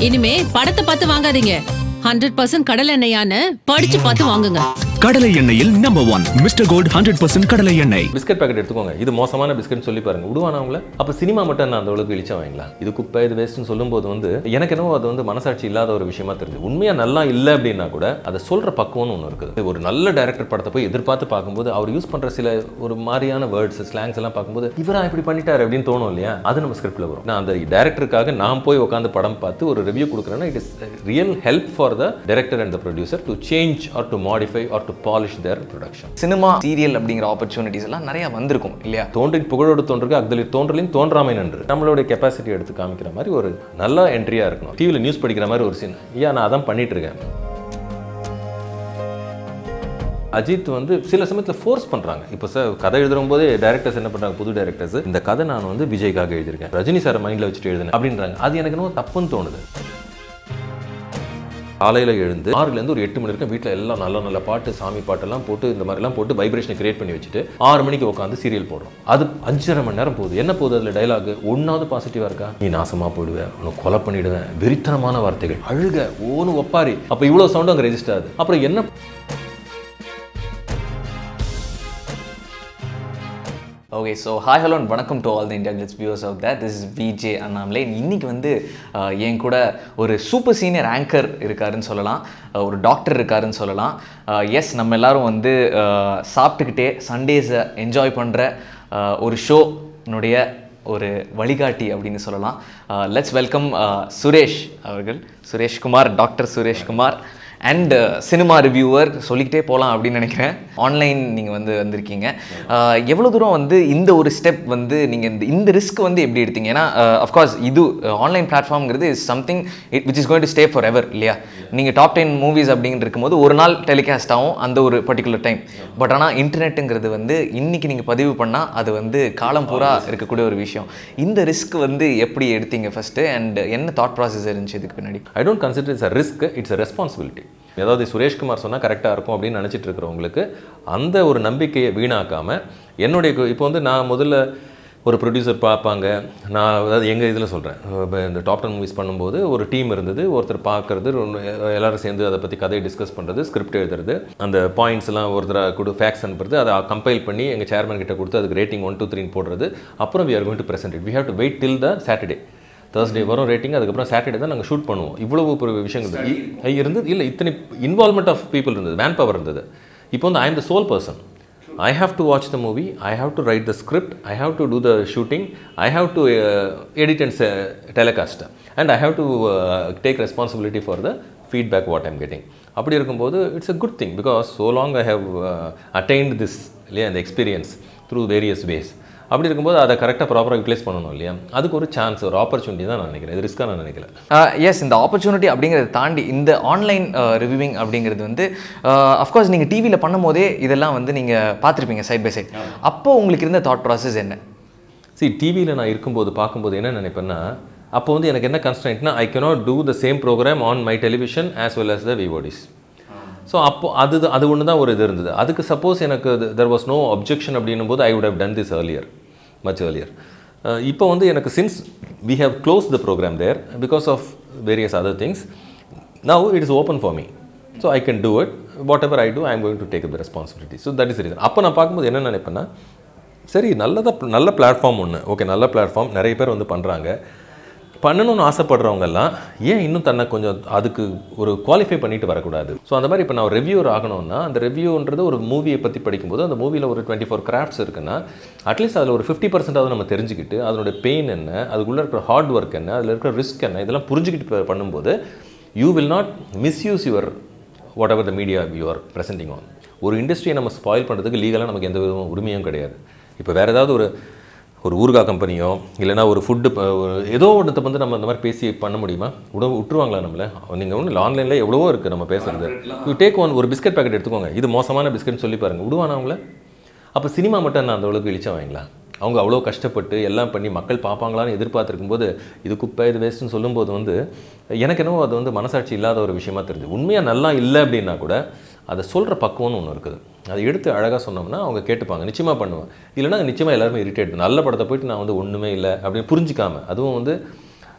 இனிமே படத்தை பார்த்து வாங்காதீங்க ஹண்ட்ரட் பர்சன்ட் கடல் எண்ணெயான்னு படிச்சு பார்த்து வாங்குங்க கடலை எண்ணெயில் number one mister Gold hundred percent கடலை எண்ணெய் பிஸ்கட் பாக்கெட் எடுத்துக்கோங்க இது மோசமான பிஸ்கட் சொல்லி பாருங்க விடுவானா அவங்கள அப்ப சினிமா மட்டும் நான் அந்த அளவுக்கு இழிச்சா வாங்கலாம் இது குப்பை இது வேஸ்ட்னு சொல்லும்போது வந்து எனக்கு என்னவோ அது வந்து மனசாட்சி இல்லாத ஒரு விஷயமா தெரியுது உண்மையா நல்லா இல்லை அப்படின்னா கூட அதை சொல்ற பக்குவம்னு ஒன்று இருக்குது ஒரு நல்ல டைரக்டர் படத்தை போய் எதிர்பார்த்து பார்க்கும்போது அவர் யூஸ் பண்ற சில ஒரு மாதிரியான வேர்ட்ஸ் ஸ்லாங்ஸ் எல்லாம் பார்க்கும்போது இவரா இப்படி பண்ணிட்டாரு அப்படின்னு தோணும் இல்லையா அது நம்ம ஸ்கிரிப்ட்ல வரும் நான் அந்த டைரக்டருக்காக நான் போய் உட்காந்து படம் பார்த்து ஒரு ரிவ்யூ கொடுக்குறேன்னா it is real help for the director and the producer to change or to modify or to polish their production cinema serial அப்படிங்கிற ஆப்பர்ச்சுனிட்டிஸ் எல்லாம் நிறைய வந்திருக்கும் இல்லையா தோன்றி புகழோடு தோன்றுக்கு அக்தலில் தோன்றலின் தோன்றாமை நன்று நம்மளுடைய கெப்பாசிட்டி எடுத்து காமிக்கிற மாதிரி ஒரு நல்ல என்ட்ரியாக இருக்கணும் டிவியில் நியூஸ் படிக்கிற மாதிரி ஒரு சீன் ஐயா நான் அதான் பண்ணிட்டு இருக்கேன் அஜித் வந்து சில சமயத்தில் ஃபோர்ஸ் பண்ணுறாங்க இப்போ சார் கதை எழுதும் போதே டேரக்டர்ஸ் என்ன பண்ணுறாங்க புது டேரக்டர்ஸ் இந்த கதை நான் வந்து விஜய்க்காக எழுதியிருக்கேன் ரஜினி சார் மைண்டில் வச்சுட்டு எழுதினேன் அப்படின்றாங்க அது எனக்கு என்னவோ தப்புன்னு தோணுது காலையில் எழுந்து ஆறுலேருந்து ஒரு எட்டு மணி வரைக்கும் வீட்டில் எல்லாம் நல்ல நல்ல பாட்டு சாமி பாட்டெல்லாம் போட்டு இந்த மாதிரிலாம் போட்டு வைப்ரேஷனை கிரியேட் பண்ணி வச்சுட்டு ஆறு மணிக்கு உட்காந்து சீரியல் போடுறோம் அது அஞ்சரை மணி நேரம் போகுது என்ன போகுது அதில் டைலாக் ஒன்றாவது பாசிட்டிவாக இருக்கா நீ நாசமாக போயிடுவேன் உன்னை கொலை பண்ணிடுவேன் வெறித்தனமான வார்த்தைகள் அழுக ஓன்னு ஒப்பாரி அப்போ இவ்வளோ சவுண்டும் அங்கே ரெஜிஸ்டர் ஆகுது அப்புறம் என்ன okay so hi hello and வணக்கம் to all the India Glitz viewers of that this is VJ Annamalai இன்னைக்கு வந்து அஹ், என் கூட ஒரு சூப்பர் சீனியர் ஆங்கர் இருக்காருன்னு சொல்லலாம் அஹ், ஒரு டாக்டர் இருக்காருன்னு சொல்லலாம் எஸ் நம்ம எல்லாரும் வந்து அஹ், சாப்பிட்டுக்கிட்டே சண்டேஸை என்ஜாய் பண்ணுற ஒரு ஷோனுடைய ஒரு வழிகாட்டி அப்படின்னு சொல்லலாம் லெட்ஸ் வெல்கம் சுரேஷ் அவர்கள் Sureshkumar doctor Sureshkumar and cinema reviewer சொல்லிக்கிட்டே போகலாம் அப்படின்னு நினைக்கிறேன் ஆன்லைன் நீங்கள் வந்து வந்திருக்கீங்க அஹ், எவ்வளோ தூரம் வந்து இந்த ஒரு ஸ்டெப் வந்து நீங்கள் இந்த இந்த ரிஸ்க் வந்து எப்படி எடுத்தீங்க ஏன்னா அஃப்கோர்ஸ் இது ஆன்லைன் பிளாட்ஃபார்ம்ங்கிறது is something it which is going to stay for ever இல்லையா நீங்கள் டாப் டென் மூவிஸ் அப்படின்னு இருக்கும்போது ஒரு நாள் டெலிகாஸ்ட் ஆகும் அந்த ஒரு பர்டிகுலர் டைம் பட் ஆனால் இன்டர்நெட்டுங்கிறது வந்து இன்னைக்கு நீங்கள் பதிவு பண்ணால் அது வந்து காலம் பூரா இருக்கக்கூடிய ஒரு விஷயம் இந்த ரிஸ்க் வந்து எப்படி எடுத்தீங்க ஃபஸ்ட்டு அண்ட் என்ன தாட் ப்ராசஸ் இருந்துச்சு இதுக்கு பின்னாடி I don't consider it's a risk it's a responsibility ஏதாவது சுரேஷ்குமார் சொன்னால் கரெக்டாக இருக்கும் அப்படின்னு நினச்சிட்டு இருக்கிறவங்களுக்கு அந்த ஒரு நம்பிக்கையை வீணாக்காமல் என்னுடைய கு- இப்போ வந்து நான் முதல்ல ஒரு ப்ரொடியூசர் பார்ப்பாங்க நான் அதாவது எங்கள் இதில் சொல்கிறேன் இந்த டாப் டென் மூவிஸ் பண்ணும்போது ஒரு டீம் இருந்தது ஒருத்தர் பார்க்கறது ஒண்ணு எல்லாரும் சேர்ந்து அதை பற்றி கதையை டிஸ்கஸ் பண்ணுறது ஸ்கிரிப்ட் எழுதுறது அந்த பாயிண்ட்ஸ் எல்லாம் ஒருத்தராக கொடு ஃபேக்ஸ் அனுப்புறது அதை கம்பைல் பண்ணி எங்கள் சேர்மன் கிட்ட கொடுத்து அதுக்கு ரேட்டிங் ஒன் டூ த்ரீன்னு போடுறது அப்புறம் we are going to present it we have to wait till the Saturday Thursday வரும் ரேட்டிங் அதுக்கப்புறம் சாட்டர்டே தான் நாங்கள் ஷூட் பண்ணுவோம் இவ்வளவு ஒரு விஷயங்கள் இ- இருந்தது இல்லை இத்தனை இன்வால்மெண்ட் ஆஃப் பீப்புள் இருந்தது மேன் பவர் இருந்தது இப்போ வந்து I am the sole person I have to watch the movie I have to write the script I have to do the shooting I have to edit and telecast and I have to take responsibility for the feedback what I'm getting அப்படி இருக்கும்போது it's a good thing because so long I have attained this இல்லையா அந்த experience through various ways அப்படி இருக்கும்போது அதை கரெக்டாக ப்ராப்பராக utilise பண்ணணும் இல்லையா அதுக்கு ஒரு சான்ஸ் ஒரு ஆப்பர்ச்சுனிட்டி தான் நான் நினைக்கிறேன் இது ரிஸ்க்காக நான் நினைக்கல எஸ் இந்த ஆப்பர்ச்சுனிட்டி அப்படிங்கிறத தாண்டி இந்த ஆன்லைன் ரிவ்யூவிங் அப்படிங்கிறது வந்து அஃப்கோர்ஸ் நீங்கள் டிவியில் பண்ணும்போதே இதெல்லாம் வந்து நீங்கள் பார்த்துருப்பீங்க சைட் பை சைட் அப்போ உங்களுக்கு இருந்த தாட் ப்ராசஸ் என்ன see டிவியில் நான் இருக்கும்போது பார்க்கும்போது என்ன நினைப்பேன்னா அப்போ வந்து எனக்கு என்ன கன்ஸ்டன்ட்னா I cannot do the same program on my television as well as the விவோடிஸ் ஸோ அப்போ அது அது ஒன்று தான் ஒரு இது இருந்தது அதுக்கு சப்போஸ் எனக்கு தெர் வாஸ் நோ அப்ஜெக்ஷன் அப்படின்னும் போது ஐ would have done this earlier much earlier அஹ் இப்போ வந்து எனக்கு since we have closed the program there because of various other things now it is open for me so i can do it whatever i do i am going to take up the responsibility so that is the reason அப்போ நான் பார்க்கும்போது என்ன நினைப்பேன்னா சரி நல்லதா நல்ல platform ஒன்று okay நல்ல platform நிறைய பேர் வந்து பண்ணுறாங்க பண்ணணும்னு ஆசைப்படுறவங்கெல்லாம் ஏன் இன்னும் தன்னை கொஞ்சம் அதுக்கு ஒரு குவாலிஃபை பண்ணிட்டு வரக்கூடாது ஸோ அந்த மாதிரி இப்போ நான் ஒரு ரிவ்யூவர் ஆகணும்னா அந்த ரிவ்யூன்றது ஒரு மூவியை பற்றி படிக்கும்போது அந்த மூவியில் ஒரு டுவெண்ட்டி ஃபோர் கிராஃப்ட்ஸ் இருக்குன்னா அட்லீஸ்ட் அதில் ஒரு ஃபிஃப்டி பர்சன்டாவது நம்ம தெரிஞ்சுக்கிட்டு அதனுடைய பெயின் என்ன அதுக்குள்ளே இருக்கிற ஹார்ட் ஒர்க் என்ன அதில் இருக்கிற ரிஸ்க் என்ன இதெல்லாம் புரிஞ்சுக்கிட்டு ப- பண்ணும்போது you will not misuse your whatever the media you are presenting on ஒரு இண்டஸ்ட்ரியை நம்ம ஸ்பாயில் பண்ணுறதுக்கு லீகலாக நமக்கு எந்த விதமும் உரிமையும் கிடையாது இப்போ வேறு ஏதாவது ஒரு ஒரு ஊறுகாய் கம்பெனியோ இல்லைனா ஒரு ஃபுட்டு ஏதோ ஒன்றத்தை வந்து நம்ம இந்த மாதிரி பேசி பண்ண முடியுமா உட விட்டுருவாங்களா நம்மள நீங்கள் ஒன்றும் ஆன்லைனில் எவ்வளவோ இருக்குது நம்ம பேசுறது யூ டேக் ஒன் ஒரு பிஸ்கட் பாக்கெட் எடுத்துக்கோங்க இது மோசமான பிஸ்கட்னு சொல்லி பாருங்க விடுவானா அவங்கள அப்போ சினிமா மட்டும் நான் அந்த அளவுக்கு இழிச்சா வாங்கிங்களா அவங்க அவ்வளோ கஷ்டப்பட்டு எல்லாம் பண்ணி மக்கள் பார்ப்பாங்களான்னு எதிர்பார்த்துருக்கும் போது இது குப்பை இது வேஸ்ட்டுன்னு சொல்லும்போது வந்து எனக்கு என்னவோ அது வந்து மனசாட்சி இல்லாத ஒரு விஷயமா தெரியுது உண்மையாக நல்லா இல்லை அப்படின்னா கூட அதை சொல்கிற பக்குவம்னு ஒன்று இருக்குது அதை எடுத்து அழகாக சொன்னோம்னா அவங்க கேட்டுப்பாங்க நிச்சயமாக பண்ணுவேன் இல்லைன்னா நிச்சயமாக எல்லாருமே இரிட்டேட் நல்ல படத்தை போயிட்டு நான் வந்து ஒன்றுமே இல்லை அப்படின்னு புரிஞ்சிக்காம அதுவும் வந்து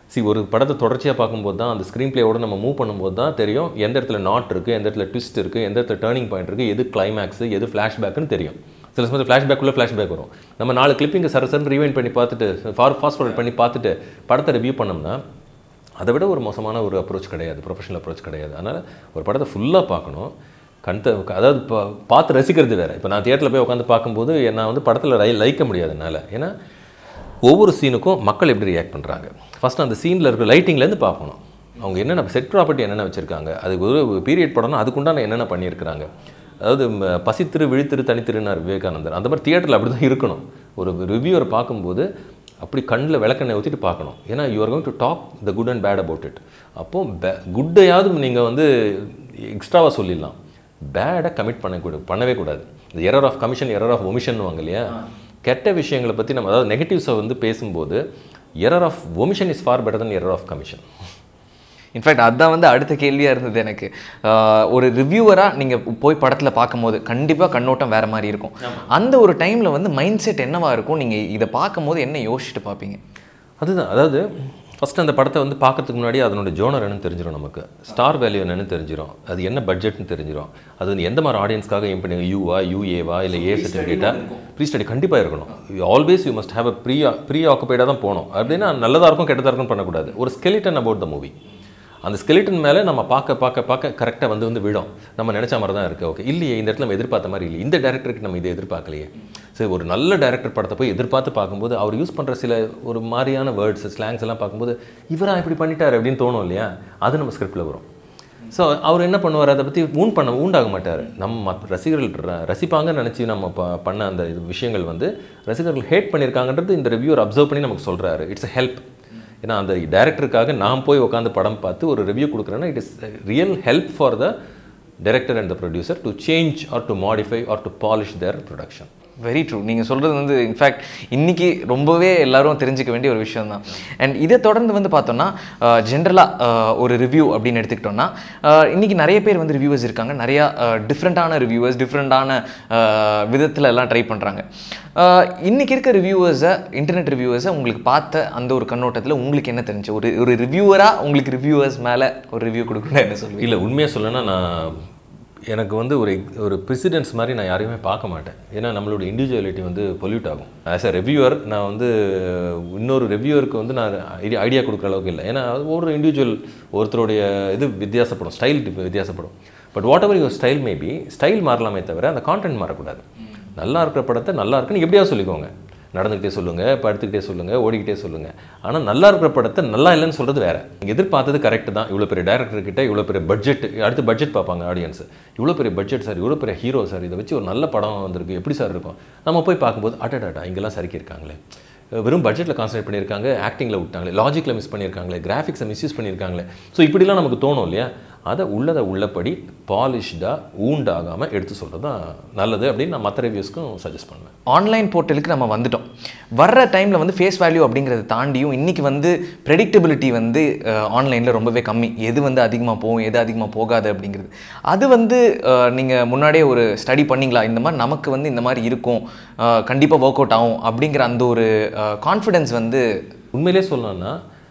சி ஒரு படத்தை தொடர்ச்சியாக பார்க்கும்போது தான் அந்த ஸ்க்ரீன் பிளேயோட நம்ம மூவ் பண்ணும்போது தான் தெரியும் எந்த இடத்துல நாட் இருக்குது எந்த இடத்துல ட்விஸ்ட் இருக்குது எந்த இடத்துல டேர்னிங் பாயிண்ட் இருக்குது எது கிளைமேக்ஸ் எது ஃப்ளாஷ்பேக்குன்னு தெரியும் சில சமயத்தில் ஃப்ளாஷ்பேக்குள்ளே ஃப்ளாஷ்பேக் வரும் நம்ம நாலு கிளிப்பிங்க சர சரன்னு ரீவைண்ட் பண்ணி பார்த்துட்டு ஃபார் ஃபாஸ்ட் ஃபார்வர்ட் பண்ணி பார்த்துட்டு படத்தை ரிவ்யூ பண்ணோம்னா அதை விட ஒரு மோசமான ஒரு அப்ரோச் கிடையாது ப்ரொஃபஷனல் அப்ரோச் கிடையாது அதனால் ஒரு படத்தை ஃபுல்லாக பார்க்கணும் கண்ட அதாவது பா பார்த்து ரசிக்கிறது வேறு இப்போ நான் தியேட்டரில் போய் உட்காந்து பார்க்கும்போது நான் வந்து படத்தில் லை லைக்க முடியாது என்னால் ஏன்னா ஒவ்வொரு சீனுக்கும் மக்கள் எப்படி ரியாக்ட் பண்ணுறாங்க ஃபஸ்ட் அந்த சீனில் இருக்கிற லைட்டிங்லேருந்து பார்க்கணும் அவங்க என்னென்ன செட் ப்ராப்பர்ட்டி என்னென்ன வச்சுருக்காங்க அதுக்கு ஒரு பீரியட் படம்னா அதுக்குண்டான என்னென்ன பண்ணியிருக்கிறாங்க அதாவது ம, பசித்திரு விழித்திரு தனித்திருனார் விவேகானந்தர் அந்த மாதிரி தியேட்டரில் அப்படி தான் இருக்கணும் ஒரு ரிவ்யூவர் பார்க்கும்போது அப்படி கண்ணில் விளக்கெண்ணெய் ஊற்றிட்டு பார்க்கணும் ஏன்னா you are going to talk the good and bad about it அப்போது குட்டையாவது நீங்கள் வந்து எக்ஸ்ட்ராவாக சொல்லிடலாம் பேடை கமிட் பண்ணக்கூட பண்ணவே கூடாது இந்த error of commission error of omission வாங்க இல்லையா கெட்ட விஷயங்களை பற்றி நம்ம அதாவது நெகட்டிவ்ஸை வந்து பேசும்போது error of omission is far better than error of commission in fact அதுதான் வந்து அடுத்த கேள்வியாக இருந்தது எனக்கு ஆஹ் ஒரு ரிவ்யூவராக நீங்கள் போய் படத்தில் பார்க்கும்போது கண்டிப்பாக கண்ணோட்டம் வேறு மாதிரி இருக்கும் அந்த ஒரு டைமில் வந்து மைண்ட் செட் என்னவா இருக்கும் நீங்கள் இதை பார்க்கும்போது என்ன யோசிச்சுட்டு பார்ப்பீங்க அதுதான் அதாவது ஃபஸ்ட் அந்த படத்தை வந்து பார்க்கறதுக்கு முன்னாடி அதனோட ஜோனர் என்னன்னு தெரிஞ்சிடும் நமக்கு ஸ்டார் வேல்யூ என்னன்னு தெரிஞ்சிடும் அது என்ன பட்ஜெட்னு தெரிஞ்சிடும் அது வந்து எந்த மாதிரி ஆடியன்ஸ்க்காக எய்ம் பண்ணி யூவா யூஏவா இல்லை ஏ சர்டிஃபிகேட்டா ப்ரீ ஸ்டடி கண்டிப்பாக இருக்கணும் always you must have a pre pre ஆக்குபைடாக தான் போகணும் அப்படின்னா நல்லதாக இருக்கும் கெட்டதாக இருக்கும்னு பண்ணக்கூடாது ஒரு ஸ்கெலிட்டன் அபவுட் த மூவி அந்த ஸ்கெலிட்டன் மேலே நம்ம பார்க்க பார்க்க பார்க்க கரெக்டாக வந்து வந்து விடும் நம்ம நினச்ச மாதிரி தான் இருக்குது ஓகே இல்லையே இந்த இடத்துல நம்ம எதிர்பார்த்த மாதிரி இல்லை இந்த டேரக்டருக்கு நம்ம இதை எதிர்பார்க்கலையே சரி ஒரு நல்ல டேரக்டர் படத்தை போய் எதிர்பார்த்து பார்க்கும்போது அவர் யூஸ் பண்ணுற சில ஒரு மாதிரியான வேர்ட்ஸ் ஸ்லாங்ஸ் எல்லாம் பார்க்கும்போது இவரா இப்படி பண்ணிட்டார் அப்படின்னு தோணும் இல்லையா அது நம்ம ஸ்கிரிப்டில் வரும் ஸோ அவர் என்ன பண்ணுவார் அதை பற்றி ஊன் பண்ண ஊண்டாக மாட்டார் நம்ம மத்த ரசிகர்கள் ர- ரசிப்பாங்கன்னு நினச்சி நம்ம ப பண்ண அந்த இது விஷயங்கள் வந்து ரசிகர்கள் ஹேட் பண்ணியிருக்காங்கன்றது இந்த ரிவ்யூவர் அப்சர்வ் பண்ணி நமக்கு சொல்கிறாரு இட்ஸ் a ஹெல்ப் ஏன்னா அந்த டைரக்டருக்காக நான் போய் உட்காந்து படம் பார்த்து ஒரு ரிவ்யூ கொடுக்குறேன்னா it is real help for the director and the producer to change or to modify or to polish their production very true நீங்கள் சொல்கிறது வந்து இன்ஃபேக்ட் இன்னைக்கு ரொம்பவே எல்லாரும் தெரிஞ்சுக்க வேண்டிய ஒரு விஷயம் தான் அண்ட் இதை தொடர்ந்து வந்து பார்த்தோம்னா ஜென்ரலாக ஒரு ரிவ்யூ அப்படின்னு எடுத்துக்கிட்டோம்னா அஹ், இன்னைக்கு நிறைய பேர் வந்து ரிவ்யூவர்ஸ் இருக்காங்க நிறையா டிஃப்ரெண்ட்டான ரிவ்யூவர்ஸ் டிஃப்ரெண்ட்டான விதத்தில் எல்லாம் ட்ரை பண்ணுறாங்க இன்னைக்கு இருக்க ரிவ்யூவர்ஸை இன்டர்நெட் ரிவ்யூவர்ஸை உங்களுக்கு பார்த்த அந்த ஒரு கண்ணோட்டத்தில் உங்களுக்கு என்ன தெரிஞ்சு ஒரு ஒரு ரிவ்யூவராக உங்களுக்கு ரிவ்யூவர்ஸ் மேலே ஒரு ரிவ்யூ கொடுக்கணும் என்ன சொல்லுவீங்க இல்லை உண்மையாக சொல்லணும்னா நான் எனக்கு வந்து ஒரு ஒரு ப்ரெசிடென்ட்ஸ் மாதிரி நான் யாரையுமே பார்க்க மாட்டேன் ஏன்னா நம்மளோட இண்டிவிஜுவாலிட்டி வந்து பொல்யூட் ஆகும் ஆஸ் அ ரெவ்யூவர் நான் வந்து இன்னொரு ரெவ்யூவருக்கு வந்து நான் ஐடியா ஐடியா கொடுக்குற அளவுக்கு இல்லை ஏன்னா அது ஒவ்வொரு இண்டிவிஜுவல் ஒருத்தருடைய இது வித்தியாசப்படும் ஸ்டைல் வித்தியாசப்படும் but whatever your style maybe style மாறலாமே தவிர அந்த கான்டென்ட் மாறக்கூடாது நல்லா இருக்கிற படத்தை நல்லா இருக்குன்னு எப்படியாவது சொல்லிக்கோங்க நடந்துக்கிட்டே சொல்லுங்கள் படுத்துக்கிட்டே சொல்லுங்கள் ஓடிக்கிட்டே சொல்லுங்கள் ஆனால் நல்லா இருக்கிற படத்தை நல்லா இல்லைன்னு சொல்கிறது வேற நீங்கள் எதிர்பார்த்தது கரெக்ட் தான் இவ்வளோ பெரிய டேரக்டர் கிட்ட இவ்வளோ பெரிய பட்ஜெட் அடுத்து பட்ஜெட் பார்ப்பாங்க ஆடியன்ஸ் இவ்வளோ பெரிய பட்ஜெட் சார் இவ்வளோ பெரிய ஹீரோ சார் இதை வச்சு ஒரு நல்ல படம் வந்திருக்கு எப்படி சார் இருக்கும் நம்ம போய் பார்க்கும்போது அடடாடா இங்கெல்லாம் சறுக்கியிருக்காங்களே வெறும் பட்ஜெட்டில் கான்சன்ட்ரேட் பண்ணியிருக்காங்க ஆக்டிங்கில் விட்டாங்களே லாஜிக்கில் மிஸ் பண்ணியிருக்காங்களே கிராஃபிக்ஸை மிஸ்யூஸ் பண்ணியிருக்காங்களே ஸோ இப்படிலாம் நமக்கு தோணும் இல்லையா அதை உள்ளதை உள்ளபடி பாலிஷ்டாக ஊண்டாகாமல் எடுத்து சொல்கிறது தான் நல்லது அப்படின்னு நான் மற்ற ரிவ்யூஸ்க்கும் சஜஸ்ட் பண்ணுவேன் ஆன்லைன் போர்ட்டலுக்கு நம்ம வந்துட்டோம் வர்ற டைமில் வந்து ஃபேஸ் வேல்யூ அப்படிங்கிறத தாண்டியும் இன்றைக்கி வந்து ப்ரெடிக்டபிலிட்டி வந்து ஆன்லைனில் ரொம்பவே கம்மி எது வந்து அதிகமாக போகும் எது அதிகமாக போகாது அப்படிங்கிறது அது வந்து நீங்கள் முன்னாடியே ஒரு ஸ்டடி பண்ணீங்களா இந்த மாதிரி நமக்கு வந்து இந்த மாதிரி இருக்கும் கண்டிப்பாக ஒர்க் அவுட் ஆகும் அப்படிங்கிற அந்த ஒரு கான்ஃபிடென்ஸ் வந்து உண்மையிலே சொல்லணும்னா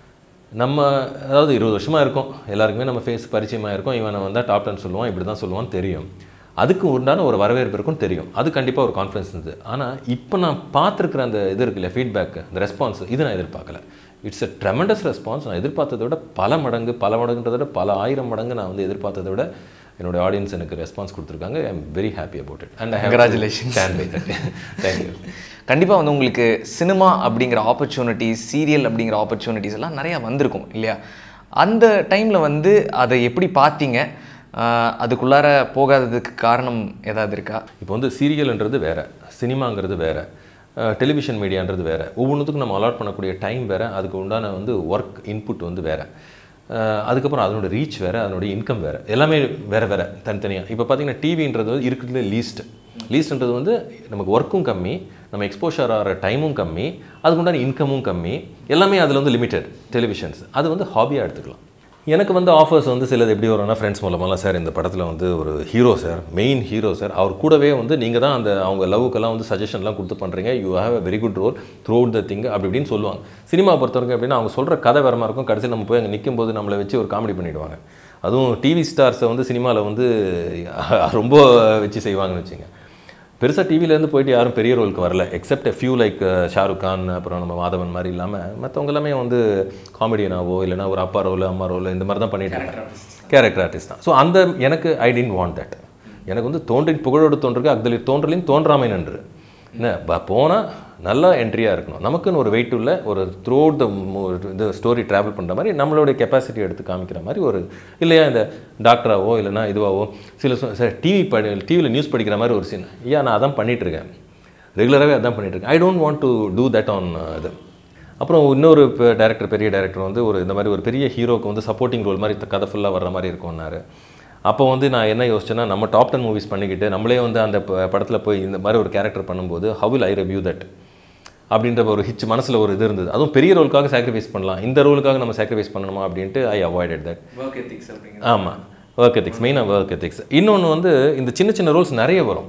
நம்ம அதாவது இருபது வருஷமாக இருக்கும் எல்லாருக்குமே நம்ம ஃபேஸ் பரிச்சயமாக இருக்கும் இவனை வந்தால் டாப் டென் சொல்லுவான் இப்படி தான் சொல்லுவான்னு தெரியும் அதுக்கு உண்டான ஒரு வரவேற்பு இருக்கும் தெரியும் அது கண்டிப்பாக ஒரு கான்ஃபிடன்ஸ் இருந்தது ஆனால் இப்போ நான் பார்த்துருக்குற அந்த இது இருக்குல்ல ஃபீட்பேக் அந்த ரெஸ்பான்ஸ் இது நான் எதிர்பார்க்கல இட்ஸ் a tremendous ரெஸ்பான்ஸ் நான் எதிர்பார்த்ததை விட பல மடங்கு பல மடங்குன்றதை விட பல ஆயிரம் மடங்கு நான் வந்து எதிர்பார்த்ததை விட என்னோட ஆடியன்ஸ் எனக்கு ரெஸ்பான்ஸ் கொடுத்துருக்காங்க I am very happy about it and Congratulations. Stand by that thank you கண்டிப்பாக வந்து உங்களுக்கு சினிமா அப்படிங்கிற ஆப்பர்ச்சுனிட்டிஸ் சீரியல் அப்படிங்கிற ஆப்பர்ச்சுனிட்டிஸ் எல்லாம் நிறையா வந்திருக்கும் இல்லையா அந்த டைமில் வந்து அதை எப்படி பார்த்தீங்க ஆஹ் அதுக்குள்ளார போகாததுக்கு காரணம் ஏதாவது இருக்கா இப்போ வந்து சீரியல்ன்றது வேற சினிமாங்கிறது வேற டெலிவிஷன் மீடியான்றது வேற ஒவ்வொன்றுத்துக்கும் நம்ம அலாட் பண்ணக்கூடிய டைம் வேற அதுக்கு உண்டான வந்து ஒர்க் இன்புட் வந்து வேற அஹ் அதுக்கப்புறம் அதனோட ரீச் வேற அதனோட இன்கம் வேற எல்லாமே வேற வேற தனித்தனியாக இப்போ பார்த்தீங்கன்னா டிவின்றது வந்து இருக்கிறதுல லீஸ்ட் லீஸ்ட்ன்றது வந்து நமக்கு ஒர்க்கும் கம்மி நம்ம எக்ஸ்போஷர் ஆகிற டைமும் கம்மி அதுக்கு உண்டான இன்கமும் கம்மி எல்லாமே அதில் வந்து லிமிட்டட் டெலிவிஷன்ஸ் அது வந்து ஹாபியாக எடுத்துக்கலாம் எனக்கு வந்து ஆஃபர்ஸ் வந்து சிலது எப்படி வரும்னா ஃப்ரெண்ட்ஸ் மூலமாலாம் சார் இந்த படத்தில் வந்து ஒரு hero sir main hero sir அவர் கூடவே வந்து நீங்கள் தான் அந்த அவங்க லவ்வுக்கெல்லாம் வந்து சஜஷன்லாம் கொடுத்து பண்ணுறீங்க you have a very good role throughout the thing அப்படி இப்படின்னு சொல்லுவாங்க சினிமா பொறுத்தவரைக்கும் எப்படின்னா அவங்க சொல்கிற கதை வேற மாதிரி இருக்கும் கடைசியில் நம்ம போய் அங்கே நிற்கும் போது நம்மளை வச்சு ஒரு காமெடி பண்ணிடுவாங்க அதுவும் டிவி ஸ்டார்ஸை வந்து சினிமாவில் வந்து ரொம்ப வச்சு செய்வாங்கன்னு வச்சுங்க பெருசாக டிவிலேருந்து போயிட்டு யாரும் பெரிய ரோலுக்கு வரல except few like Shahrukh Khan அப்புறம் நம்ம மாதவன் மாதிரி இல்லாமல் மற்றவங்க எல்லாமே வந்து காமெடியனாவோ இல்லைனா ஒரு அப்பா ரோல் அம்மா ரோல் இந்த மாதிரி தான் பண்ணிட்டு இருக்காங்க கேரக்டர் ஆர்டிஸ்ட் தான் ஸோ அந்த எனக்கு ஐ டென்ட் வாண்ட் தட் எனக்கு வந்து தோன்றின் புகழோடு தோன்றுக்கு அக்தலில் தோன்றலின் தோன்றாமை நன்று என்ன போனால் நல்லா என்ட்ரியாக இருக்கணும் நமக்குன்னு ஒரு வெயிட் உள்ள ஒரு த்ரூ அவுட் த இந்த ஸ்டோரி ட்ராவல் பண்ணுற மாதிரி நம்மளுடைய கெப்பாசிட்டி எடுத்து காமிக்கிற மாதிரி ஒரு இல்லையா இந்த டாக்டராவோ இல்லைனா இதுவாவோ சில சார் டிவி படி டிவியில் நியூஸ் படிக்கிற மாதிரி ஒரு சீன் ஐயா நான் அதான் பண்ணிட்டு இருக்கேன் ரெகுலராகவே அதான் பண்ணிட்டு இருக்கேன் I don't want to do that on இது அப்புறம் இன்னொரு டேரக்டர் பெரிய டேரக்டர் வந்து ஒரு இந்த மாதிரி ஒரு பெரிய ஹீரோக்கு வந்து சப்போர்ட்டிங் ரோல் மாதிரி கதை ஃபுல்லாக வர்ற மாதிரி இருக்கும்னாரு அப்போ வந்து நான் என்ன யோசிச்சேன்னா நம்ம டாப் டென் மூவிஸ் பண்ணிக்கிட்டு நம்மளே வந்து அந்த படத்தில் போய் இந்த மாதிரி ஒரு கேரக்டர் பண்ணும்போது how will I review that அப்படின்ற ஒரு ஹிச் மனசில் ஒரு இது இருந்தது அதுவும் பெரிய ரோலுக்காக சாக்ரிஃபைஸ் பண்ணலாம் இந்த ரோலுக்காக நம்ம சாக்ரிஃபைஸ் பண்ணணுமா அப்படின்ட்டு I avoided that work ethics அப்படிங்க ஆமாம் ஒர்க் எத்திக்ஸ் மெயினாக ஒர்க் எத்திக்ஸ் இன்னொன்று வந்து இந்த சின்ன சின்ன ரோல்ஸ் நிறைய வரும்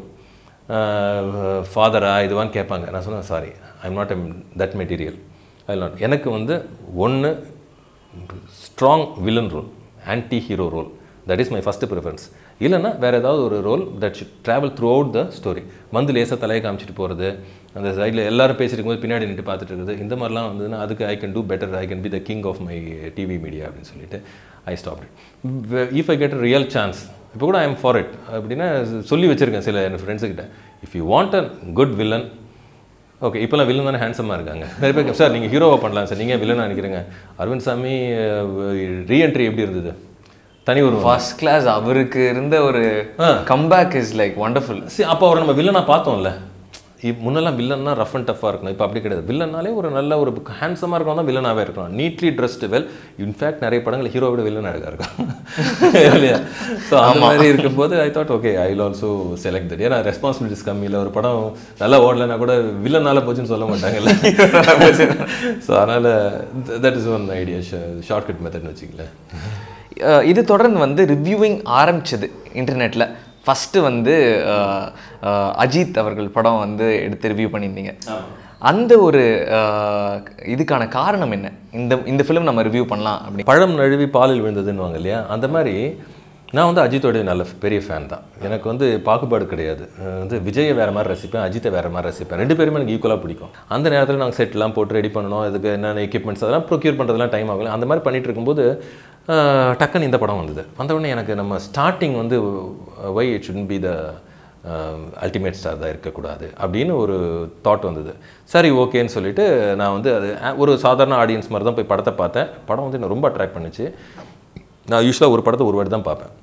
ஃபாதரா இதுவான்னு கேட்பாங்க நான் சொன்னேன் sorry I am not am that material I not எனக்கு வந்து ஒன்று strong villain role anti hero role that is my first preference இல்லைன்னா வேறு ஏதாவது ஒரு role that should travel throughout the story வந்து லேசாக தலையை காமிச்சிட்டு போகிறது அந்த சைடில் எல்லாரும் பேசிட்டு இருக்கும்போது பின்னாடி நின்று பார்த்துட்டு இருக்குது இந்த மாதிரிலாம் வந்ததுன்னா அதுக்கு I can do better I can be the king of my TV media அப்படின்னு சொல்லிட்டு I stop it if I get real chance இப்போ கூட ஐ எம் ஃபார் இட் அப்படின்னா சொல்லி வச்சுருக்கேன் சில என் ஃப்ரெண்ட்ஸுக்கிட்ட if you want a good villain okay இப்போலாம் வில்லன் தானே ஹேண்ட்ஸமாக இருக்காங்க நிறைய பேர் சார் நீங்கள் ஹீரோவாக பண்ணலாம் சார் நீங்கள் வில்லனாக நினைக்கிறீங்க அரவிந்த் சாமி ரீஎன்ட்ரி எப்படி இருந்தது தனி ஒரு ஃபர்ஸ்ட் கிளாஸ் அவருக்கு இருந்த ஒரு கம்பேக் இஸ் லைக் வண்டர்ஃபுல் சரி அப்போ அவரை நம்ம வில்லனாக பார்த்தோம்ல இப் முன்னெல்லாம் வில்லன்னா ரஃப் அண்ட் டஃப்பாக இருக்கணும் இப்போ அப்படி கிடையாது வில்லனாலே ஒரு நல்ல ஒரு ஹேண்ட்ஸமாக இருக்கணும் தான் வில்லனாகவே இருக்கணும் நீட்லி ட்ரெஸ்டு வெல் இன்ஃபேக்ட் நிறைய படங்கள் ஹீரோ விட வில்லன் அழகாக இருக்கும் இல்லையா ஸோ அந்த மாதிரி இருக்கும்போது I thought okay I also select that ஏன்னா ரெஸ்பான்சிபிலிட்டிஸ் கம்மி இல்லை ஒரு படம் நல்லா ஓடலைன்னா கூட வில்லனால போச்சுன்னு சொல்ல மாட்டாங்கல்ல ஸோ அதனால் that is one idea shortcut மெத்தட்னு வச்சுக்கல அஹ் இது தொடர்ந்து வந்து ரிவ்யூவிங் ஆரம்பிச்சது இன்டர்நெட்டில் ஃபஸ்ட்டு வந்து அஹ், அஹ், அஜித் அவர்கள் படம் வந்து எடுத்து ரிவ்யூ பண்ணியிருந்தீங்க அந்த ஒரு அஹ், இதுக்கான காரணம் என்ன இந்த இந்த ஃபிலிம் நம்ம ரிவ்யூ பண்ணலாம் அப்படி பழம் நழுவி பாலில் விழுந்ததுன்னுவாங்க இல்லையா அந்த மாதிரி நான் வந்து அஜித்தோட நல்ல பெரிய ஃபேன் தான் எனக்கு வந்து பாகுபாடு கிடையாது அஹ் வந்து விஜயை வேறு மாதிரி ரசிப்பேன் அஜித்தை வேறு மாதிரி ரசிப்பேன் ரெண்டு பேருமே எனக்கு ஈக்குவலாக பிடிக்கும் அந்த நேரத்தில் நாங்கள் செட்லாம் போட்டு ரெடி பண்ணணும் அதுக்கு என்னென்ன எக்யூப்மெண்ட்ஸ் அதெல்லாம் ப்ரொக்யூர் பண்ணுறதுலாம் டைம் ஆகல அந்த மாதிரி பண்ணிட்டு இருக்கும்போது அஹ், டக்குன்னு இந்த படம் வந்தது வந்த உடனே எனக்கு நம்ம ஸ்டார்டிங் வந்து why it should be the ultimate star தான் இருக்கக்கூடாது அப்படின்னு ஒரு தாட் வந்தது சரி ஓகேன்னு சொல்லிட்டு நான் வந்து அது அஹ், ஒரு சாதாரண ஆடியன்ஸ் மாதிரி தான் போய் படத்தை பார்த்தேன் படம் வந்து என்னை ரொம்ப அட்ராக்ட் பண்ணுச்சு நான் யூஸ்வலாக ஒரு படத்தை ஒரு வாட்டி தான் பார்ப்பேன்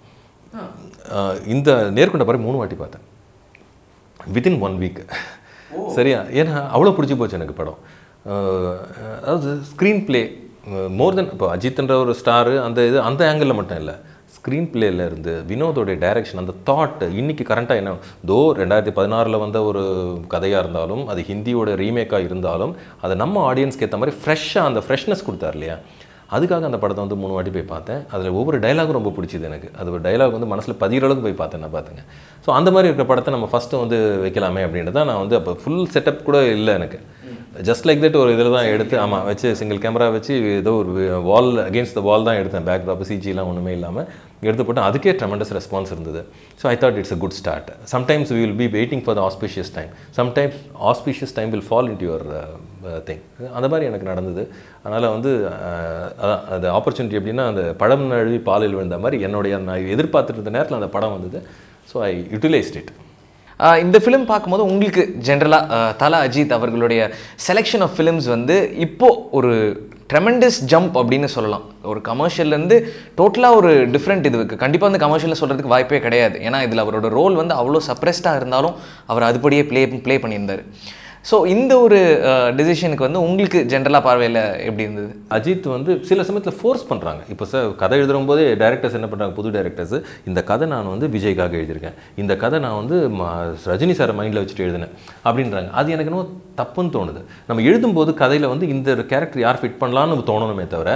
அஹ், இந்த நேர்கொண்ட படம் மூணு வாட்டி பார்த்தேன் வித்தின் ஒன் வீக் சரியா ஏன்னா அவ்வளோ பிடிச்சி போச்சு எனக்கு படம் அஹ், அதாவது ஸ்க்ரீன் ப்ளே மோர் தென் இப்போ அஜித்ன்ற ஒரு ஸ்டாரு அந்த இது அந்த ஆங்கிளில் மட்டும் இல்லை ஸ்க்ரீன் பிளேல இருந்து வினோதோடைய டைரக்ஷன் அந்த தாட் இன்னைக்கு கரண்ட்டாக என்ன தோ ரெண்டாயிரத்தி பதினாறில் வந்த ஒரு கதையாக இருந்தாலும் அது ஹிந்தியோட ரீமேக்காக இருந்தாலும் அதை நம்ம ஆடியன்ஸ்க்கு ஏற்ற மாதிரி ஃப்ரெஷ்ஷாக அந்த ஃப்ரெஷ்னஸ் கொடுத்தார் இல்லையா அதுக்காக அந்த படத்தை வந்து மூணு வாட்டி போய் பார்த்தேன் அதில் ஒவ்வொரு டைலாகும் ரொம்ப பிடிச்சது எனக்கு அது ஒரு டைலாக் வந்து மனசில் பதிகிற அளவுக்கு போய் பார்த்தேன் நான் பார்த்துங்க ஸோ அந்த மாதிரி இருக்கிற படத்தை நம்ம ஃபஸ்ட்டு வந்து வைக்கலாமே அப்படின்ட்டு தான் நான் வந்து அப்போ ஃபுல் செட்டப் கூட இல்லை எனக்கு ஜஸ்ட் லைக் தட் ஒரு இதில் தான் எடுத்து ஆமாம் வச்சு சிங்கிள் கேமரா வச்சு ஏதோ ஒரு வால் அகேன்ஸ்ட் த வால் தான் எடுத்தேன் பேக் ட்ராப் சிஜிலாம் ஒன்றுமே இல்லாமல் எடுத்து போட்டு அதுக்கே ட்ரெமெண்டஸ் ரெஸ்பான்ஸ் இருந்தது so I thought it's a good start sometimes we will be waiting for the auspicious time sometimes auspicious time will fall into your thing அந்த மாதிரி எனக்கு நடந்தது அதனால் வந்து அஹ், அதான் அது ஆப்பர்ச்சுனிட்டி எப்படின்னா அந்த படம் நழுவி பாலில் விழுந்த மாதிரி என்னுடைய நான் எதிர்பார்த்துட்டு இருந்த நேரத்தில் அந்த படம் வந்தது so I utilized it ah இந்த ஃபிலிம் பார்க்கும்போது உங்களுக்கு ஜென்ரலாக தல அஜித் அவர்களுடைய செலெக்ஷன் ஆஃப் ஃபிலிம்ஸ் வந்து இப்போ ஒரு ட்ரெமெண்டஸ் ஜம்ப் அப்படின்னு சொல்லலாம் ஒரு கமர்ஷியல்லேருந்து டோட்டலாக ஒரு டிஃப்ரெண்ட் இது இருக்குது கண்டிப்பாக வந்து கமர்ஷியலில் சொல்கிறதுக்கு வாய்ப்பே கிடையாது ஏன்னா இதில் அவரோட ரோல் வந்து அவ்வளோ சப்ரெஸ்டாக இருந்தாலும் அவர் அதுபடியே ப்ளே ப்ளே பண்ணியிருந்தார் ஸோ இந்த ஒரு டிசிஷனுக்கு வந்து உங்களுக்கு ஜென்ரலாக பார்வையில் எப்படி இருந்தது அஜித் வந்து சில சமயத்தில் ஃபோர்ஸ் பண்ணுறாங்க இப்போ சார் கதை எழுதும் போதே டேரக்டர்ஸ் என்ன பண்ணுறாங்க புது டேரக்டர்ஸ் இந்த கதை நான் வந்து விஜய்க்காக எழுதியிருக்கேன் இந்த கதை நான் வந்து ம- ரஜினி சாரை மைண்டில் வச்சுட்டு எழுதினேன் அப்படின்றாங்க அது எனக்கு என்னமோ தப்புன்னு தோணுது நம்ம எழுதும்போது கதையில் வந்து இந்த கேரக்டர் யார் ஃபிட் பண்ணலான்னு தோணணுமே தவிர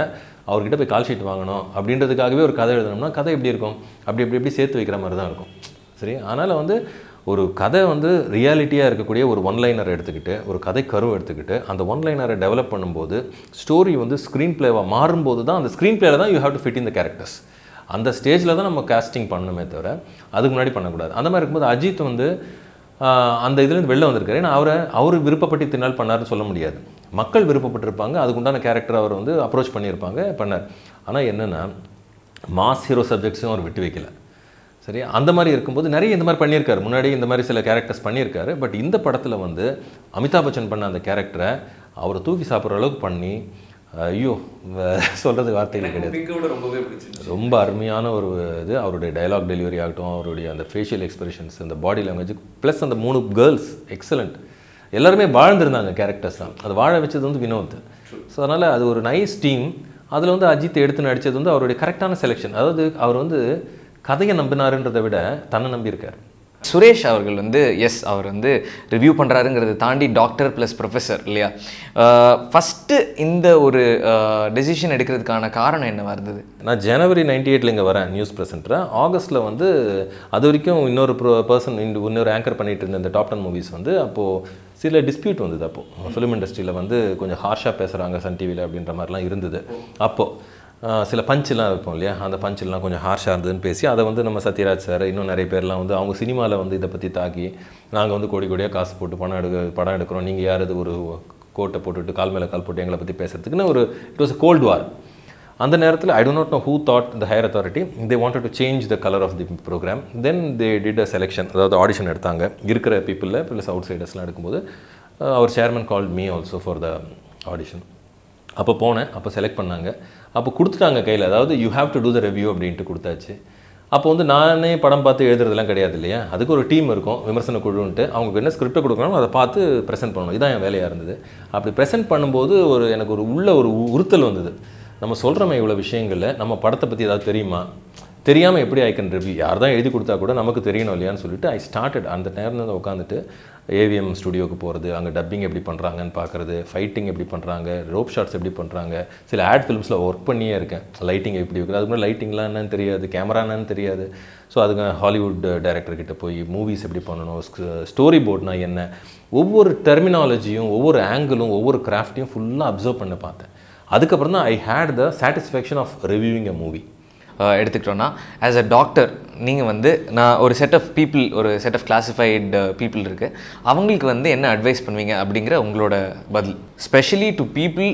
அவர்கிட்ட போய் கால் ஷீட் வாங்கணும் அப்படின்றதுக்காகவே ஒரு கதை எழுதணும்னா கதை எப்படி இருக்கும் அப்படி எப்படி எப்படி சேர்த்து வைக்கிற மாதிரி தான் இருக்கும் சரி அதனால் வந்து ஒரு கதை வந்து ரியாலிட்டியாக இருக்கக்கூடிய ஒரு ஒன் லைனர் எடுத்துக்கிட்டு ஒரு கதை கருவை எடுத்துக்கிட்டு அந்த ஒன் லைனரை டெவலப் பண்ணும்போது ஸ்டோரி வந்து ஸ்க்ரீன் பிளேவாக மாறும்போது தான் அந்த ஸ்க்ரீன் பிளேல தான் you have to fit in the characters அந்த ஸ்டேஜில் தான் நம்ம காஸ்டிங் பண்ணணுமே தவிர அதுக்கு முன்னாடி பண்ணக்கூடாது அந்த மாதிரி இருக்கும்போது அஜித் வந்து ஆஹ், அந்த இதுலேருந்து வெளில வந்திருக்காரு ஏன்னா அவரை அவர் விருப்பப்பட்டு தினால் பண்ணாருன்னு சொல்ல முடியாது மக்கள் விருப்பப்பட்டிருப்பாங்க அதுக்குண்டான கேரக்டர் அவர் வந்து அப்ரோச் பண்ணியிருப்பாங்க பண்ணார் ஆனால் என்னென்னா மாஸ் ஹீரோ சப்ஜெக்ட்ஸும் அவர் விட்டு வைக்கல சரி அந்த மாதிரி இருக்கும்போது நிறைய இந்த மாதிரி பண்ணியிருக்காரு முன்னாடி இந்த மாதிரி சில கேரக்டர்ஸ் பண்ணியிருக்காரு பட் இந்த படத்தில் வந்து அமிதாப் பச்சன் பண்ண அந்த கேரக்டரை அவரை தூக்கி சாப்பிட்ற அளவுக்கு பண்ணி ஐயோ சொல்கிறதுக்கு வார்த்தைகள் கிடையாது ரொம்பவே பிடிச்சிருந்துச்சு ரொம்ப அருமையான ஒரு இது அவருடைய டயலாக் டெலிவரி ஆகட்டும் அவருடைய அந்த ஃபேஷியல் எக்ஸ்பிரஷன்ஸ் அந்த பாடி லாங்குவேஜ் ப்ளஸ் அந்த மூணு கேர்ள்ஸ் எக்ஸலண்ட் எல்லாருமே வாழ்ந்திருந்தாங்க கேரக்டர்ஸ் தான் அது வாழ வச்சது வந்து வினோத் ஸோ அதனால் அது ஒரு நைஸ் டீம் அதில் வந்து அஜித் எடுத்து நடித்தது வந்து அவருடைய கரெக்டான செலெக்ஷன் அதாவது அவர் வந்து கதையை நம்பினாருன்றதை விட தன்னை நம்பியிருக்கார் சுரேஷ் அவர்கள் வந்து எஸ் அவர் வந்து ரிவ்யூ பண்ணுறாருங்கிறத தாண்டி டாக்டர் ப்ளஸ் ப்ரொஃபஸர் இல்லையா ஃபஸ்ட்டு இந்த ஒரு டெசிஷன் எடுக்கிறதுக்கான காரணம் என்னவா இருந்தது நான் ஜனவரி நைன்டி எயிட்டில் இங்கே வரேன் நியூஸ் ப்ரெசென்ட்டரை ஆகஸ்ட்டில் வந்து அது வரைக்கும் இன்னொரு பர்சன் இன்னொரு ஆங்கர் பண்ணிட்டு இருந்த இந்த டாப் டென் மூவிஸ் வந்து அப்போது சில டிஸ்பியூட் வந்தது அப்போது ஃபிலிம் இண்டஸ்ட்ரியில் வந்து கொஞ்சம் ஹார்ஷாக பேசுகிறாங்க சன் டிவியில் அப்படின்ற மாதிரிலாம் இருந்தது அப்போது ஆஹ் சில பஞ்செலாம் வைப்போம் இல்லையா அந்த பஞ்செல்லாம் கொஞ்சம் ஹார்ஷாக இருந்ததுன்னு பேசி அதை வந்து நம்ம சத்யராஜ் சார் இன்னும் நிறைய பேர்லாம் வந்து அவங்க சினிமாவில் வந்து இதை பற்றி தாக்கி நாங்கள் வந்து கோடி கோடியாக காசு போட்டு படம் எடுக்க படம் எடுக்கிறோம் நீங்கள் யார் இது ஒரு கோட்டை போட்டுட்டு கால் மேலே கால் போட்டு எங்களை பற்றி பேசுறதுக்குன்னு ஒரு இட் வாஸ் கோல்டு வார் அந்த நேரத்தில் I don't know who thought the higher authority they wanted to change the colour of the program then they did a selection அதாவது ஆடிஷன் எடுத்தாங்க இருக்கிற பீப்புளில் ப்ளஸ் அவுட் சைடர்ஸ்லாம் எடுக்கும்போது அஹ், அவர் chairman call me also for the audition அப்போ போனேன் அப்போ செலக்ட் பண்ணாங்க அப்போ கொடுத்துட்டாங்க கையில் அதாவது you have to do the review அப்படின்ட்டு கொடுத்தாச்சு அப்போ வந்து நானே படம் பார்த்து எழுதுறதெல்லாம் கிடையாது இல்லையா அதுக்கு ஒரு டீம் இருக்கும் விமர்சன குழுன்ட்டு அவங்க என்ன ஸ்கிரிப்டை கொடுக்கணும் அதை பார்த்து ப்ரெசென்ட் பண்ணணும் இதான் என் வேலையாக இருந்தது அப்படி ப்ரெசென்ட் பண்ணும்போது ஒரு எனக்கு ஒரு உள்ள ஒரு உ- உறுத்தல் வந்தது நம்ம சொல்கிறோமே இவ்வளோ விஷயங்களில் நம்ம படத்தை பற்றி ஏதாவது தெரியுமா தெரியாமல் எப்படி ஐ கேன் ரிவ்யூ யார் தான் எழுதி கொடுத்தா கூட நமக்கு தெரியணும் இல்லையான்னு சொல்லிட்டு ஐ ஸ்டார்டட் அந்த நேரம் வந்து உட்காந்துட்டு ஏவிஎம் ஸ்டுடியோக்கு போகிறது அங்கே டப்பிங் எப்படி பண்ணுறாங்கன்னு பார்க்குறது ஃபைட்டிங் எப்படி பண்ணுறாங்க ரோப் ஷாட்ஸ் எப்படி பண்ணுறாங்க சில ஆட் ஃபிலிம்ஸில் ஒர்க் பண்ணியே இருக்கேன் லைட்டிங் எப்படி வைக்கிறது அதுக்கு முன்னாடி லைட்டிங்லாம் என்னன்னு தெரியாது கேமரா என்னன்னு தெரியாது ஸோ அதுங்க ஹாலிவுட் டைரக்டர் கிட்ட போய் மூவிஸ் எப்படி பண்ணணும் ஸ்டோரி போர்ட்னா என்ன ஒவ்வொரு டெர்மினாலஜியும் ஒவ்வொரு ஆங்கிளும் ஒவ்வொரு கிராஃப்டையும் ஃபுல்லாக அப்சர்வ் பண்ண பார்த்தேன் அதுக்கப்புறம் தான் I had the satisfaction of reviewing a movie ah, எடுத்துக்கிட்டோன்னா ஆஸ் அ டாக்டர் நீங்கள் வந்து நான் ஒரு செட் ஆஃப் பீப்புள் ஒரு செட் ஆஃப் கிளாசிஃபைடு பீப்புள் இருக்குது அவங்களுக்கு வந்து என்ன அட்வைஸ் பண்ணுவீங்க அப்படிங்கிற உங்களோட பதில் ஸ்பெஷலி டு பீப்புள்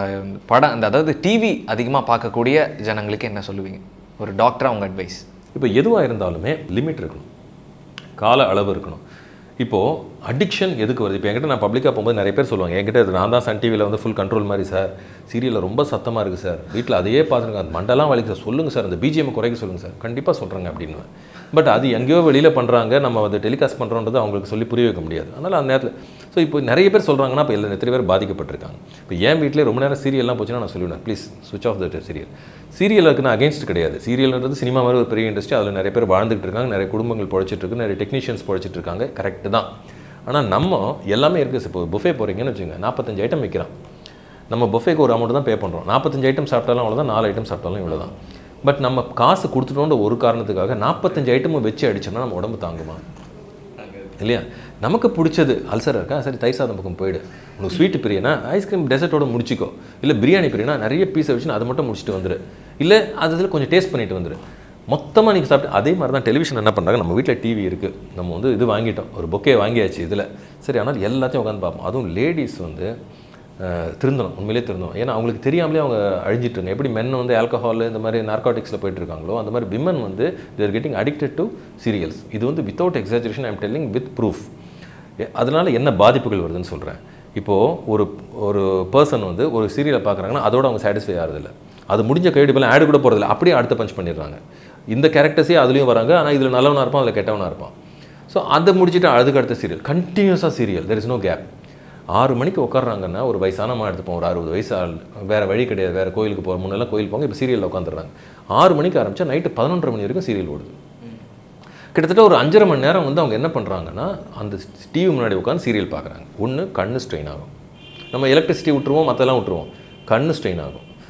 படம் அந்த அதாவது டிவி அதிகமாக பார்க்கக்கூடிய ஜனங்களுக்கு என்ன சொல்லுவீங்க ஒரு டாக்டராக உங்கள் அட்வைஸ் இப்போ எதுவாக இருந்தாலுமே லிமிட் இருக்கணும் கால அளவு இருக்கணும் இப்போது அடிக்ஷன் எதுக்கு வருது இப்போ என்கிட்ட நான் பப்ளிக்காக போகும்போது நிறைய பேர் சொல்லுவாங்க என்கிட்ட இது நான் தான் சன் டிவியில் வந்து ஃபுல் கண்ட்ரோல் மாதிரி சார் சீரியலில் ரொம்ப சத்தமாக இருக்குது சார் வீட்டில் அதையே பார்த்துருங்க அது மண்டலாம் வலிக்கு சார் சொல்லுங்கள் சார் அந்த பிஜிஎம் குறைக்க சொல்லுங்கள் சார் கண்டிப்பாக சொல்கிறேங்க அப்படின்னு பட் அது எங்கேயோ வெளியில் பண்ணுறாங்க நம்ம அதை டெலிகாஸ்ட் பண்ணுறோன்றது அவங்களுக்கு சொல்லி புரிய வைக்க முடியாது அதனால் அந்த நேரத்தில் ஸோ இப்போ நிறைய பேர் சொல்கிறாங்கன்னா இப்போ எல்லா எத்தனை பேர் பாதிக்கப்பட்டிருக்காங்க இப்போ என் வீட்டிலே ரொம்ப நேரம் சீரியல்லாம் போச்சுன்னா நான் சொல்லுவேன் please switch off the serial சீரியலுக்கு நான் அகேன்ஸ்ட் கிடையாது சீரியல்ன்றது சினிமா மாதிரி ஒரு பெரிய இண்டஸ்ட்ரி அதில் நிறைய பேர் வாழ்ந்துட்டு இருக்காங்க நிறைய குடும்பங்கள் பொழைச்சிட்டு இருக்கு நிறைய டெக்னீஷியன்ஸ் பொழைச்சிட்டு இருக்காங்க கரெக்டு தான் ஆனால் நம்ம எல்லாமே இருக்குது இப்போ புஃபே போகிறீங்கன்னு வச்சுங்க நாற்பத்தஞ்சு ஐட்டம் வைக்கிறான் நம்ம புஃபேக்கு ஒரு அமௌண்ட் தான் பே பண்ணுறோம் நாற்பத்தஞ்சு ஐட்டம் சாப்பிட்டாலும் அவ்வளோதான் நாலு ஐட்டம் சாப்பிட்டாலும் இவ்வளோ தான் பட் நம்ம காசு கொடுத்துட்டோன்ற ஒரு காரணத்துக்காக நாற்பத்தஞ்சு ஐட்டமும் வச்சு அடிச்சோம்னா நம்ம உடம்பு தாங்குமா இல்லையா நமக்கு பிடிச்சது அல்சர் இருக்கா சரி தயிர் சாதம் பக்கம் போயிடு உனக்கு ஸ்வீட் பிரியனா ஐஸ்கிரீம் டெசர்ட்டோட முடிச்சிக்கோ இல்லை பிரியாணி பிரியனா நிறைய பீஸை வச்சு அதை மட்டும் முடிச்சுட்டு வந்துரு இல்லை அது இதில் கொஞ்சம் டேஸ்ட் பண்ணிட்டு வந்துரு மொத்தமாக நீங்கள் சாப்பிட்டு அதே மாதிரி தான் டெலிவிஷன் என்ன பண்ணுறாங்க நம்ம வீட்டில் டிவி இருக்குது நம்ம வந்து இது வாங்கிட்டோம் ஒரு பொக்கே வாங்கியாச்சு இதில் சரி ஆனால் எல்லாத்தையும் உட்காந்து பார்ப்போம் அதுவும் லேடிஸ் வந்து அஹ், திருந்தணும் உண்மையிலே திருந்தணும் ஏன்னா அவங்களுக்கு தெரியாமலே அவங்க அழிஞ்சிட்டு இருக்காங்க எப்படி மென் வந்து ஆல்கஹால் இந்த மாதிரி நார்காட்டிக்ஸில் போயிட்டு இருக்காங்களோ அந்த மாதிரி விமன் வந்து there getting addicted to serials இது வந்து without exaggeration I'm telling with proof அதனால் என்ன பாதிப்புகள் வருதுன்னு சொல்கிறேன் இப்போது ஒரு ஒரு பர்சன் வந்து ஒரு சீரியலை பார்க்குறாங்கன்னா அதோட அவங்க சாட்டிஸ்ஃபை ஆகிறதில்ல அது முடிஞ்ச கைடு போல ஆடு கூட போகிறதில்ல அப்படியே அடுத்த பஞ்ச் பண்ணிடுறாங்க இந்த கேரக்டர்ஸே அதுலேயும் வராங்க ஆனால் இதில் நல்லவனாக இருப்பான் அதில் கெட்டவனாக இருப்பான் ஸோ அதை முடிச்சுட்டு அதுக்கு அடுத்த சீரியல் கண்டினியூஸாக serial there is no gap ஆறு மணிக்கு உட்காடுறாங்கன்னா ஒரு வயசானமா எடுத்துப்போம் ஒரு அறுபது வயசு ஆள் வேறு வழி கிடையாது வேறு கோயிலுக்கு போகிற முன்னெல்லாம் கோயில் போங்க இப்போ சீரியலில் உட்காந்துடுறாங்க ஆறு மணிக்கு ஆரம்பிச்சா நைட்டு பதினொன்றரை மணி வரைக்கும் சீரியல் ஓடுது கிட்டத்தட்ட ஒரு அஞ்சரை மணி நேரம் வந்து அவங்க என்ன பண்ணுறாங்கன்னா அந்த டிவி முன்னாடி உட்காந்து சீரியல் பார்க்குறாங்க ஒன்று கண்ணு ஸ்ட்ரெயின் ஆகும் நம்ம எலக்ட்ரிசிட்டி விட்டுருவோம் மற்றெல்லாம் விட்டுருவோம் கண்ணு ஸ்ட்ரெயின் ஆகும்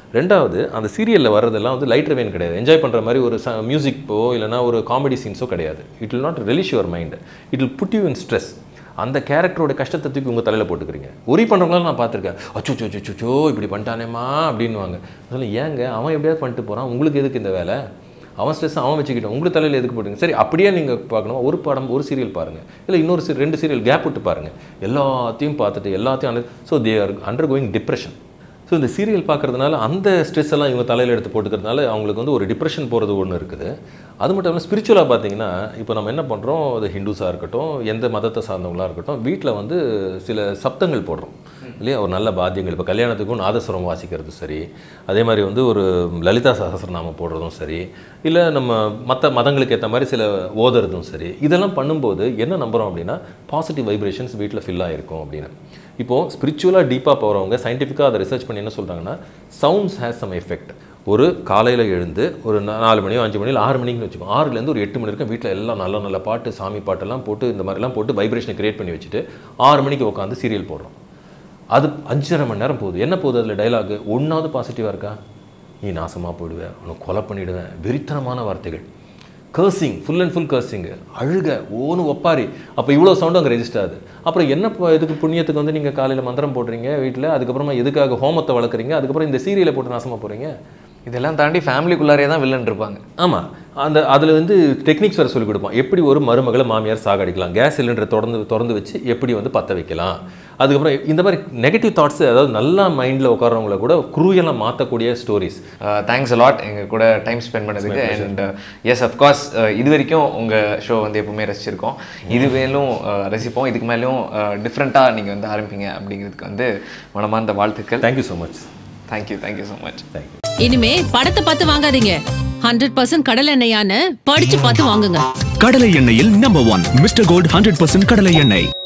ரெண்டாவது அந்த சீரியலில் வர்றதெல்லாம் வந்து லைட் ரெவைன் கிடையாது என்ஜாய் பண்ணுற மாதிரி ஒரு மியூசிக்கோ இல்லைனா ஒரு காமெடி சீன்ஸோ கிடையாது it will not relish your mind it will put you in stress அந்த கேரக்டரோட கஷ்டத்தை தூக்கி உங்கள் தலையில் போட்டுக்கிறீங்க ஒரி பண்ணுறவங்களாம் நான் பார்த்துருக்கேன் அச்சோ சோ சோ, சோ சோ இப்படி பண்ணிட்டானேம்மா அப்படின்னுவாங்க சொல்ல ஏங்க அவன் எப்படியாவது பண்ணிட்டு போகிறான் உங்களுக்கு எதுக்கு இந்த வேலை அவன் ஸ்ட்ரெஸ் அவன் வச்சுக்கிட்டோம் உங்களுக்கு தலையில் எதுக்கு போட்டுங்க சரி அப்படியே நீங்கள் பார்க்கணும் ஒரு படம் ஒரு சீரியல் பாருங்கள் இல்லை இன்னொரு சீரியல் ரெண்டு சீரியல் கேப் விட்டு பாருங்கள் எல்லாத்தையும் பார்த்துட்டு எல்லாத்தையும் so they are undergoing depression so இந்த சீரியல் பார்க்கறதுனால அந்த ஸ்ட்ரெஸ் எல்லாம் இவங்க தலையில் எடுத்து போட்டுக்கிறதுனால அவங்களுக்கு வந்து ஒரு டிப்ரெஷன் போகிறது ஒன்று இருக்குது அது மட்டும் இல்லாமல் ஸ்பிரிச்சுவலாக பார்த்தீங்கன்னா இப்போ நம்ம என்ன பண்ணுறோம் அது ஹிந்துஸாக இருக்கட்டும் எந்த மதத்தை சார்ந்தவங்களாக இருக்கட்டும் வீட்டில் வந்து சில சப்தங்கள் போடுறோம் இல்லையா ஒரு நல்ல பாத்தியங்கள் இப்போ கல்யாணத்துக்கும் நாதஸ்வரம் வாசிக்கிறது சரி அதே மாதிரி வந்து ஒரு லலிதா சகஸ்ரநாமம் போடுறதும் சரி இல்லை நம்ம மற்ற மதங்களுக்கு ஏற்ற மாதிரி சில ஓதுறதும் சரி இதெல்லாம் பண்ணும்போது என்ன நம்புகிறோம் அப்படின்னா பாசிட்டிவ் வைப்ரேஷன்ஸ் வீட்டில் ஃபில் ஆகிருக்கும் அப்படின்னு இப்போது ஸ்பிரிச்சுவலாக டீப்பாக போகிறவங்க சயின்டிஃபிக்காக அதை ரிசர்ச் பண்ணி என்ன சொல்கிறாங்கன்னா சவுண்ட்ஸ் ஹேஸ் சம் எஃபெக்ட் ஒரு காலையில் எழுந்து ஒரு நா- நாலு மணியோ அஞ்சு மணியோ ஆறு மணிக்கு வச்சுக்கோங்க ஆறுலேருந்து ஒரு எட்டு மணி வரைக்கும் வீட்டில் எல்லாம் நல்ல நல்ல பாட்டு சாமி பாட்டெல்லாம் போட்டு இந்த மாதிரிலாம் போட்டு வைப்ரேஷனை கிரியேட் பண்ணி வச்சுட்டு ஆறு மணிக்கு உட்காந்து சீரியல் போடுறோம் அது அஞ்சரை மணி நேரம் போகுது என்ன போகுது அதில் டைலாக் ஒன்றாவது பாசிட்டிவாக இருக்கா நீ நாசமாக போயிடுவேன் உன்னை கொலை பண்ணிடுவேன் வெறித்தனமான வார்த்தைகள் cursing full and full cursing அழுக ஓனு ஒப்பாரி அப்போ இவ்வளோ சவுண்டும் அங்கே ரெஜிஸ்டர் ஆகுது அப்புறம் என்ன ப- இதுக்கு புண்ணியத்துக்கு வந்து நீங்கள் காலையில் மந்திரம் போடுறீங்க வீட்டில் அதுக்கப்புறமா எதுக்காக ஹோமத்தை வளர்க்குறீங்க அதுக்கப்புறம் இந்த சீரியலை போட்டு நாசமாக போகிறீங்க இதெல்லாம் தாண்டி ஃபேமிலிக்குள்ளாரே தான் வில்லன் இருப்பாங்க ஆமாம் அந்த அதில் வந்து டெக்னிக்ஸ் வேறு சொல்லிக் கொடுப்போம் எப்படி ஒரு மருமகளை மாமியார் சாகடிக்கலாம் கேஸ் சிலிண்டரை திறந்து திறந்து வச்சு எப்படி வந்து பற்ற வைக்கலாம் அதுக்கப்புறம் இந்த மாதிரி நெகட்டிவ் தாட்ஸ் அதாவது நல்லா மைண்டில் உட்காரவங்கள கூட குரூயெல்லாம் மாற்றக்கூடிய ஸ்டோரிஸ் தேங்க்ஸ் அலாட் எங்கள் கூட டைம் ஸ்பெண்ட் பண்ணதுக்கு அண்ட் எஸ் அஃப்கோர்ஸ் இது வரைக்கும் உங்கள் ஷோ வந்து எப்பவுமே ரசிச்சிருக்கோம் இது மேலும் uh, ரசிப்போம் இதுக்கு மேலும் டிஃப்ரெண்ட்டாக நீங்கள் வந்து ஆரம்பிப்பீங்க அப்படிங்கிறதுக்கு வந்து மனமார்ந்த வாழ்த்துக்கள் thank you so much thank you thank you so much thank you இனிமே படத்தை பார்த்து வாங்காதீங்க ஹண்ட்ரட் பர்சன்ட் கடல் எண்ணெயான்னு படிச்சு பார்த்து வாங்குங்க கடலை எண்ணெயில் number one mister Gold hundred percent கடலை எண்ணெய்